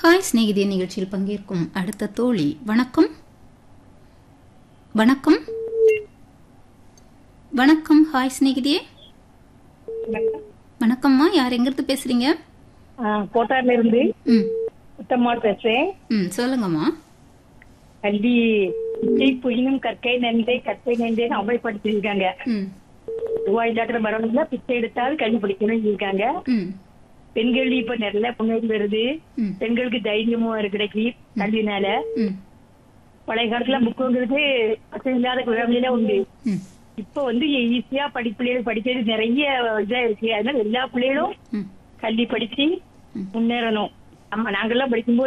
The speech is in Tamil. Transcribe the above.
ஹாய் சிநேகிதி நிகழ்ச்சியில் பங்கேற்கும் அடுத்த தோழி வணக்கம் வணக்கம் வணக்கம் ஹாய் சிநேகிதியே வணக்கம்மா யார் எங்கிருந்து பேசுறீங்க கோட்டார்ல இருந்து ம் உத்தம்மாள் பேசுறேன் ம் சொல்லுங்கம்மா கல்வி இசை புயினும் கற்கை நன்றே கற்கை நன்றேன்னு அவை படிச்சிருக்காங்க ம் ரூபாய் இல்லாத வரணும்ல பிச்சை எடுத்தால் கல்வி படிக்கணும்னு இருக்காங்க ம் பெண்கள் இப்ப நிறைய முன்னேறி வருது ம் பெண்களுக்கு தைரியமும் இருக்கு கிடைக்கி கல்வினால ம் பழைய காலத்துல புக்குங்கிறது வசதி இல்லாத குழந்தையில உண்டு ம் இப்ப வந்து ஈஸியா படி பிள்ளைகள் படிக்கிறது நிறைய இதா இருக்கு அதனால எல்லா பிள்ளைகளும் ம் கல்வி படிச்சு முன்னேறணும் நம்ம நாங்கெல்லாம் படிக்கும்போது